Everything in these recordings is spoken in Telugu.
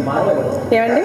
ఏమండి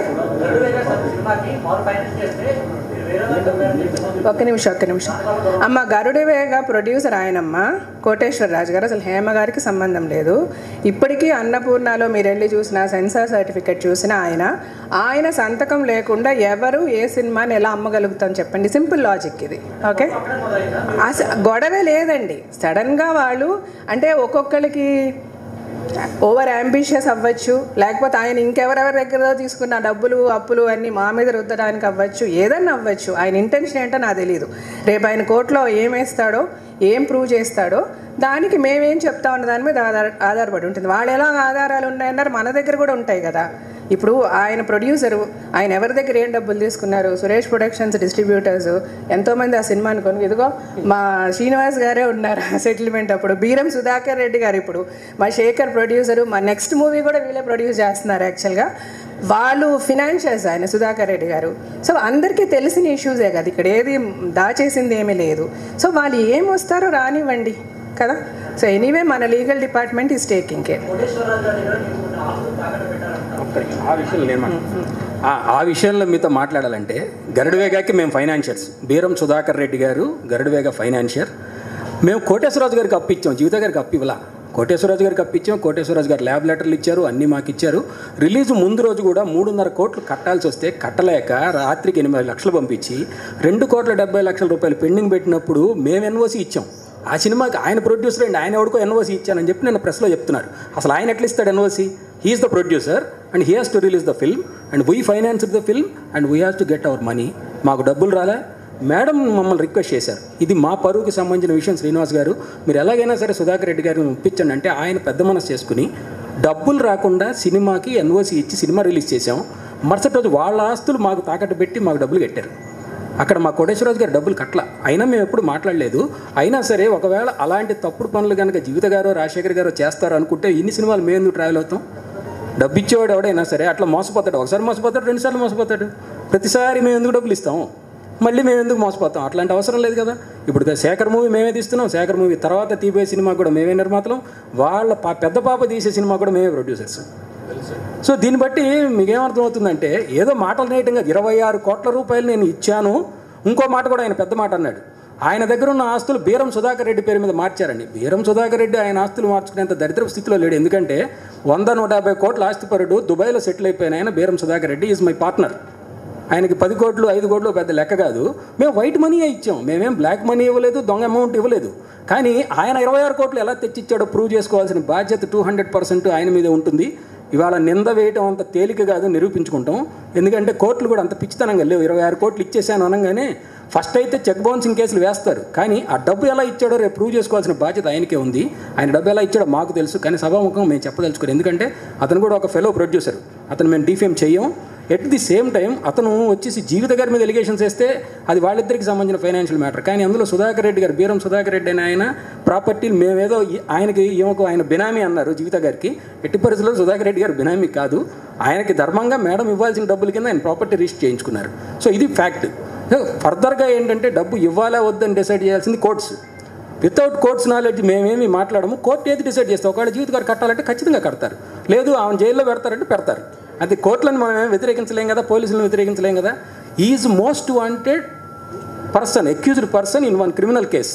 ఒక్క నిమిషం ఒక్క నిమిషం అమ్మ గరుడివేగ ప్రొడ్యూసర్ ఆయనమ్మ కోటేశ్వర రాజు గారు అసలు హేమ గారికి సంబంధం లేదు ఇప్పటికీ అన్నపూర్ణలో మీరు వెళ్ళి చూసిన సెన్సార్ సర్టిఫికెట్ చూసిన ఆయన ఆయన సంతకం లేకుండా ఎవరు ఏ సినిమాని ఎలా అమ్మగలుగుతాం చెప్పండి సింపుల్ లాజిక్ ఇది ఓకే అసలు గొడవే లేదండి సడన్గా వాళ్ళు అంటే ఒక్కొక్కరికి ఓవర్ అంబిషియస్ అవ్వచ్చు లేకపోతే ఆయన ఇంకెవరెవరి దగ్గర తీసుకున్న డబ్బులు అప్పులు అన్నీ మా మీద రుద్దడానికి అవ్వచ్చు ఏదన్నా అవ్వచ్చు ఆయన ఇంటెన్షన్ ఏంటో నాకు తెలియదు రేపు ఆయన కోర్టులో ఏం వేస్తాడో ఏం ప్రూవ్ చేస్తాడో దానికి మేమేం చెప్తా ఉన్న దాని మీద ఆధార ఆధారపడి ఉంటుంది వాళ్ళు ఎలా ఆధారాలు ఉన్నాయన్నారు మన దగ్గర కూడా ఉంటాయి కదా ఇప్పుడు ఆయన ప్రొడ్యూసరు ఆయన ఎవరి దగ్గర ఏం డబ్బులు తీసుకున్నారు సురేష్ ప్రొడక్షన్స్ డిస్ట్రిబ్యూటర్స్ ఎంతోమంది ఆ సినిమాని కొను ఇదిగో మా శ్రీనివాస్ గారే ఉన్నారు ఆ సెటిల్మెంట్ అప్పుడు బీరం సుధాకర్ రెడ్డి గారు ఇప్పుడు మా శేఖర్ ప్రొడ్యూసరు మా నెక్స్ట్ మూవీ కూడా వీళ్ళే ప్రొడ్యూస్ చేస్తున్నారు యాక్చువల్గా వాళ్ళు ఫినాన్షియల్స్ ఆయన సుధాకర్ రెడ్డి గారు సో అందరికీ తెలిసిన ఇష్యూసే కదా ఇక్కడ ఏది దాచేసింది ఏమీ లేదు సో వాళ్ళు ఏం వస్తారో రానివ్వండి కదా సో ఎనీవే మన legal department is taking care ఆ విషయంలో నేను మాట్లా- ఆ- ఆ విషయంలో మీతో మాట్లాడాలంటే గరుడవేగాకి మేము ఫైనాన్షియర్స్ బీరం సుధాకర్ రెడ్డి గారు గరుడవేగ ఫైనాన్షియర్ మేము కోటేశ్వరరాజు గారికి అప్పు ఇచ్చాం జీవిత గారికి అప్పు ఇవ్వాల కోటేశ్వరరాజు గారికి అప్పు ఇచ్చాం కోటేశ్వరరాజు గారు ల్యాబ్ లెటర్లు ఇచ్చారు అన్నీ మాకు ఇచ్చారు రిలీజ్ ముందు రోజు కూడా మూడున్నర కోట్లు కట్టాల్సి వస్తే కట్టలేక రాత్రికి ఎనిమిది లక్షలు పంపించి రెండు కోట్ల డెబ్బై లక్షల రూపాయలు పెండింగ్ పెట్టినప్పుడు మేము ఎన్ఓసి ఇచ్చాం ఆ సినిమాకి ఆయన ప్రొడ్యూసర్ అండి ఆయన ఎవరికో ఎన్ఓసి ఇచ్చానని చెప్పి నేను ప్రెస్లో చెప్తున్నారు అసలు ఆయన ఎట్లా ఇస్తాడు NOC he is the producer and he has to release the film and we finance the film and we has to get our money మాకు డబ్బులు రాలే మేడం మమ్మల్ని రిక్వెస్ట్ చేశారు ఇది మా పరువుకి సంబంధించిన విషయం శ్రీనివాస్ గారు మీరు ఎలాగైనా సరే సుధాకర్ రెడ్డి గారిని ఒప్పించండి అంటే ఆయన పెద్ద మనసు చేసుకుని డబ్బులు రాకుండా సినిమాకి ఎన్ఓసి ఇచ్చి సినిమా రిలీజ్ చేసాం మరుసటి రోజు వాళ్ళ ఆస్తులు మాకు తాకట్టు పెట్టి మాకు డబ్బులు కట్టారు అక్కడ మా కోటేశ్వరరాజు గారు డబ్బులు కట్టల అయినా మేము ఎప్పుడు మాట్లాడలేదు అయినా సరే ఒకవేళ అలాంటి తప్పుడు పనులు కనుక జీవిత గారు రాజశేఖర్ గారు చేస్తారు అనుకుంటే ఇన్ని సినిమాలు మేము ఎందుకు ట్రావెల్ అవుతాం డబ్బు ఇచ్చేవాడు ఎవడైనా సరే అట్లా మోసపోతాడు ఒకసారి మోసపోతాడు రెండుసార్లు మోసపోతాడు ప్రతిసారి మేము ఎందుకు డబ్బులు ఇస్తాం మళ్ళీ మేము ఎందుకు మోసపోతాం అట్లాంటి అవసరం లేదు కదా ఇప్పుడు శేఖర్ మూవీ మేమే తీస్తున్నాం శేఖర్ మూవీ తర్వాత తీపోయే సినిమా కూడా మేమే నిర్మాతలం వాళ్ళ పా- పెద్ద పాప తీసే సినిమా కూడా మేమే ప్రొడ్యూసర్స్ సో దీన్ని బట్టి మీకేమర్థం అవుతుందంటే ఏదో మాటలు నేయటం కాదు ఇరవై ఆరు కోట్ల రూపాయలు నేను ఇచ్చాను ఇంకో మాట కూడా ఆయన పెద్ద మాట అన్నాడు ఆయన దగ్గర ఉన్న ఆస్తులు బీరం సుధాకర్ రెడ్డి పేరు మీద మార్చారండి బీరం సుధాకర్ రెడ్డి ఆయన ఆస్తులు మార్చుకునేంత దరిద్రపు స్థితిలో లేడు ఎందుకంటే వంద నూట యాభై కోట్ల ఆస్తిపరుడు దుబాయ్లో సెటిల్ అయిపోయిన ఆయన Beeram Sudhakar Reddy is my partner ఆయనకి పది కోట్లు ఐదు కోట్లు పెద్ద లెక్క కాదు మేము వైట్ మనీయే ఇచ్చాం మేమేం బ్లాక్ మనీ ఇవ్వలేదు దొంగ అమౌంట్ ఇవ్వలేదు కానీ ఆయన ఇరవై ఆరు కోట్లు ఎలా తెచ్చిచ్చాడో ప్రూవ్ చేసుకోవాల్సిన బాధ్యత టూ హండ్రెడ్ పర్సెంట్ ఆయన మీదే ఉంటుంది ఇవాళ నింద వేయటం అంత తేలిక కాదు నిరూపించుకుంటాం ఎందుకంటే కోర్టులు కూడా అంత పిచ్చితనంగా లేవు ఇరవై ఆరు కోట్లు ఇచ్చేసాను అనగానే ఫస్ట్ అయితే చెక్ బౌన్సింగ్ కేసులు వేస్తారు కానీ ఆ డబ్బు ఎలా ఇచ్చాడో రేపు ప్రూవ్ చేసుకోవాల్సిన బాధ్యత ఆయనకే ఉంది ఆయన డబ్బు ఎలా ఇచ్చాడో మాకు తెలుసు కానీ సభాముఖం మేము చెప్పదలుచుకోరు ఎందుకంటే అతను కూడా ఒక ఫెలో ప్రొడ్యూసర్ అతను మేము డిఫేమ్ చెయ్యం ఎట్ ది సేమ్ టైం అతను వచ్చేసి జీవిత గారి మీద ఎలిగేషన్స్ వేస్తే అది వాళ్ళిద్దరికి సంబంధించిన ఫైనాన్షియల్ మ్యాటర్ కానీ అందులో సుధాకర్ రెడ్డి గారు బీరం సుధాకర్ రెడ్డి అని ఆయన ప్రాపర్టీలు మేమేదో ఈ- ఆయనకి ఈమెకు ఆయన బినామీ అన్నారు జీవిత గారికి ఎట్టి పరిస్థితుల్లో సుధాకర్ రెడ్డి గారు బినామీ కాదు ఆయనకి ధర్మంగా మేడం ఇవ్వాల్సిన డబ్బుల కింద ఆయన ప్రాపర్టీ రిజిస్టర్ చేయించుకున్నారు సో ఇది ఫ్యాక్ట్ ఫర్దర్గా ఏంటంటే డబ్బు ఇవ్వాలా వద్దని డిసైడ్ చేయాల్సింది కోర్ట్స్ వితౌట్ కోర్ట్స్ నాలెడ్జ్ మేమేమి మాట్లాడము కోర్టు ఏది డిసైడ్ చేస్తాం ఒకవేళ జీవిత గారు కట్టాలంటే ఖచ్చితంగా కడతారు లేదు ఆమె జైల్లో పెడతారంటే పెడతారు అది కోర్టులను మనం ఏం వ్యతిరేకించలేం కదా పోలీసులను వ్యతిరేకించలేం కదా is most wanted person accused person in one criminal case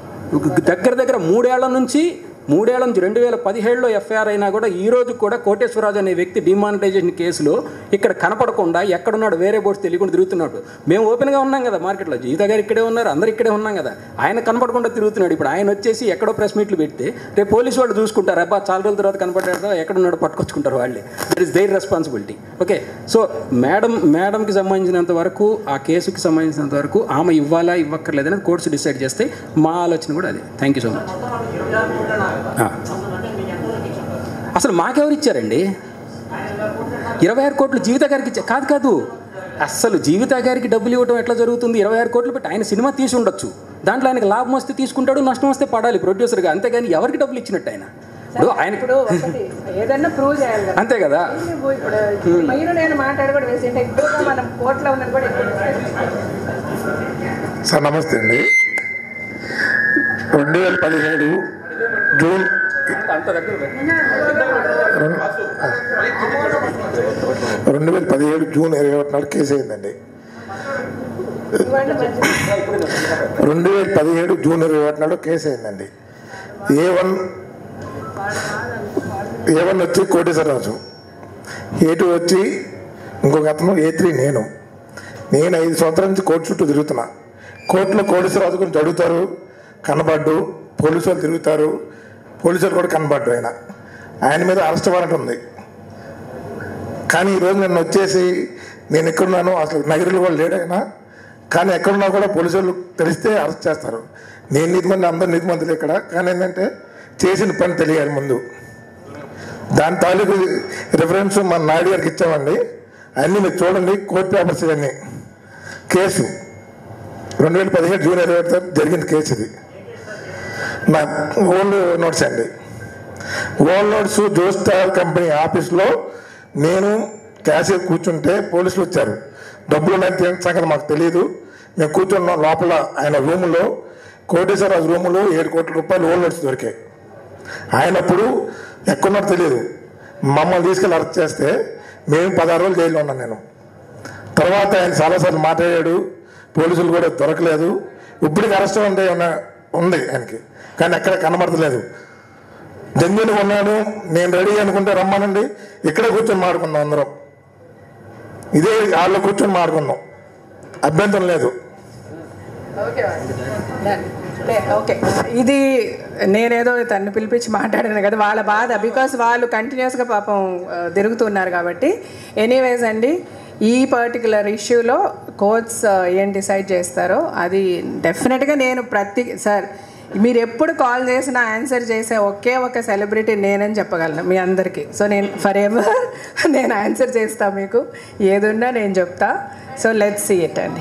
దగ్గర దగ్గర మూడేళ్ల నుంచి మూడేళ్ల నుంచి రెండు వేల పదిహేడులో ఎఫ్ఐఆర్ అయినా కూడా ఈ రోజు కూడా కోటేశ్వరరాజు అనే వ్యక్తి డిమానిటైజేషన్ కేసులో ఇక్కడ కనపడకుండా ఎక్కడున్నాడు వేరే బోర్డ్స్ తెలియకుండా తిరుగుతున్నాడు మేము ఓపెన్గా ఉన్నాం కదా మార్కెట్లో జీవిత గారు ఇక్కడే ఉన్నారు అందరు ఇక్కడే ఉన్నాం కదా ఆయన కనపడకుండా తిరుగుతున్నాడు ఇప్పుడు ఆయన వచ్చేసి ఎక్కడో ప్రెస్ మీట్లు పెడితే రేపు పోలీసు వాళ్ళు చూసుకుంటారు అబ్బా చాలా రోజుల తర్వాత కనపడ్డాడు ఎక్కడున్నాడో పట్టుకొచ్చుకుంటారు వాళ్ళే that is their responsibility okay so madam మేడంకి సంబంధించినంత వరకు ఆ కేసుకి సంబంధించినంత వరకు ఆమె ఇవ్వాలా ఇవ్వక్కర్లేదని కోర్ట్స్ డిసైడ్ చేస్తే మా ఆలోచన కూడా అదే థ్యాంక్ యూ సో మచ్ అసలు మాకెవరు ఇచ్చారండి ఇరవై ఆరు కోట్లు జీవిత గారికి ఇచ్చా కాదు కాదు అస్సలు జీవిత గారికి డబ్బులు ఇవ్వడం ఎట్లా జరుగుతుంది ఇరవై ఆరు కోట్లు పెట్టి ఆయన సినిమా తీసి ఉండొచ్చు దాంట్లో ఆయనకి లాభం వస్తే తీసుకుంటాడు నష్టం వస్తే పడాలి ప్రొడ్యూసర్గా అంతేగాని ఎవరికి డబ్బులు ఇచ్చినట్టు ఆయన ఇప్పుడు ఆయన ఇప్పుడు ఒకటి ఏదన్నా ప్రూవ్ చేయాలి కదా అంతే కదా ఇప్పుడు ఇప్పుడు మీరు నేను మాట్లాడి కూడా వేసి అంటే ఎక్కువగా మనం కోర్టులో ఉన్నది కూడా ఎక్కువ సార్ నమస్తే అండి రెండు వేల పదిహేడు జూన్ అంత దగ్గర పెట్టు. రెండు వేల పదిహేడు జూన్ ఇరవై ఒకటి నాడు కేసు అయిందండి రెండు వేల పదిహేడు జూన్ ఇరవై ఒకటి నాడు కేసు అయిందండి ఏ వన్ ఏ వన్ వచ్చి కోటేశ్వరరాజు ఏ టూ వచ్చి ఇంకొక అతను ఏ త్రీ నేను నేను ఐదు సంవత్సరాల నుంచి కోర్టు చుట్టూ తిరుగుతున్నా కోర్టులో కోటేశ్వరరాజు గురించి అడుగుతారు కనబడ్డు పోలీసు వాళ్ళు తిరుగుతారు పోలీసు వాళ్ళు కూడా కనబడ్డు ఆయన ఆయన మీద అరెస్ట్ వారెంట్ ఉంది కానీ ఈరోజు నేను వచ్చేసి నేను ఎక్కడున్నాను అసలు నగరిలో కూడా లేడైనా కానీ ఎక్కడున్నా కూడా పోలీసు వాళ్ళు తెలిస్తే అరెస్ట్ చేస్తారు నేను నీతిమంది అందరు నీతిమంతులు ఇక్కడ కానీ ఏంటంటే చేసిన పని తెలియాలి ముందు దాని తాలూకు రిఫరెన్స్ మన నాయుడు గారికి ఇచ్చామండి అన్నీ మీరు చూడండి కోర్టు పేపర్స్ ఇవన్నీ కేసు రెండు వేల పదిహేడు జూన్ ఇరవై ఒకటి జరిగింది కేసు ఇది నా ఓల్డ్ నోట్స్ అండి ఓల్డ్ నోట్స్ జోస్టార్ కంపెనీ ఆఫీస్లో నేను క్యాషియర్ కూర్చుంటే పోలీసులు వచ్చారు డబ్బులు ఉన్నాయి సంగతి మాకు తెలియదు మేము కూర్చున్నాం లోపల ఆయన రూములో కోటేశ్వరరాజు రూములో ఏడు కోట్ల రూపాయలు ఓల్డ్ నోట్స్ దొరికాయి ఆయనప్పుడు ఎక్కడున్నారో తెలియదు మమ్మల్ని తీసుకెళ్ళి అరెస్ట్ చేస్తే మేము పదహారు రోజులు జైల్లో ఉన్నాను నేను తర్వాత ఆయన చాలాసార్లు మాట్లాడాడు పోలీసులు కూడా దొరకలేదు ఇప్పటికి అరెస్ట్ ఉంటే ఉన్న- ఉంది ఆయనకి కానీ ఎక్కడ కనబడతలేదు జంజుని ఉన్నాడు నేను రెడీ అనుకుంటే రమ్మనండి ఇక్కడే కూర్చొని మాడుకుందాం అందరం ఇదే వాళ్ళు కూర్చొని మాడుకుందాం అభ్యంతరం లేదు ఓకే లే, ఓకే ఇది నేనేదో తను పిలిపించి మాట్లాడాను కదా వాళ్ళ బాధ బికాస్ వాళ్ళు కంటిన్యూస్గా పాపం ఆ, తిరుగుతున్నారు కాబట్టి ఎనీవేస్ అండి ఈ పర్టికులర్ ఇష్యూలో కోర్ట్స్ ఏం డిసైడ్ చేస్తారో అది డెఫినెట్గా నేను ప్రతి సార్ మీరు ఎప్పుడు కాల్ చేసినా ఆన్సర్ చేసే ఒకే ఒక సెలబ్రిటీ నేనని చెప్పగలను మీ అందరికీ సో నేను ఫర్ ఎవర్ నేను ఆన్సర్ చేస్తా మీకు ఏదున్నా నేను చెప్తా సో లెట్స్ సీ ఇట్ అండి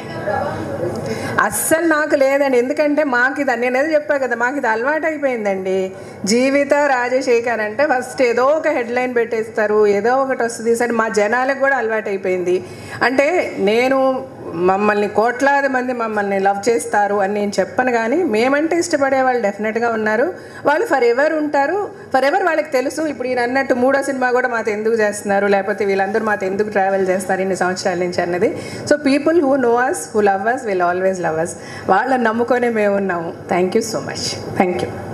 అస్సలు నాకు లేదండి ఎందుకంటే మాకు ఇది నేను ఏదో చెప్పా కదా మాకు ఇది అలవాటు అయిపోయిందండి జీవిత రాజశేఖర్ అంటే ఫస్ట్ ఏదో ఒక హెడ్లైన్ పెట్టేస్తారు ఏదో ఒకటి వస్తుంది సరే మా జనాలకు కూడా అలవాటు అయిపోయింది అంటే నేను మమ్మల్ని కోట్లాది మంది మమ్మల్ని లవ్ చేస్తారు అని నేను చెప్పను కానీ మేమంటే ఇష్టపడే వాళ్ళు డెఫినెట్గా ఉన్నారు వాళ్ళు ఫర్ ఎవర్ ఉంటారు ఫర్ ఎవర్ వాళ్ళకి తెలుసు ఇప్పుడు ఈయన అన్నట్టు మూడో సినిమా కూడా మాతో ఎందుకు చేస్తున్నారు లేకపోతే వీళ్ళందరూ మాతో ఎందుకు ట్రావెల్ చేస్తారు ఇన్ని సంవత్సరాల నుంచి అన్నది so people who know us who love us will always love us వాళ్ళని నమ్ముకొని మేము ఉన్నాము thank you so much thank you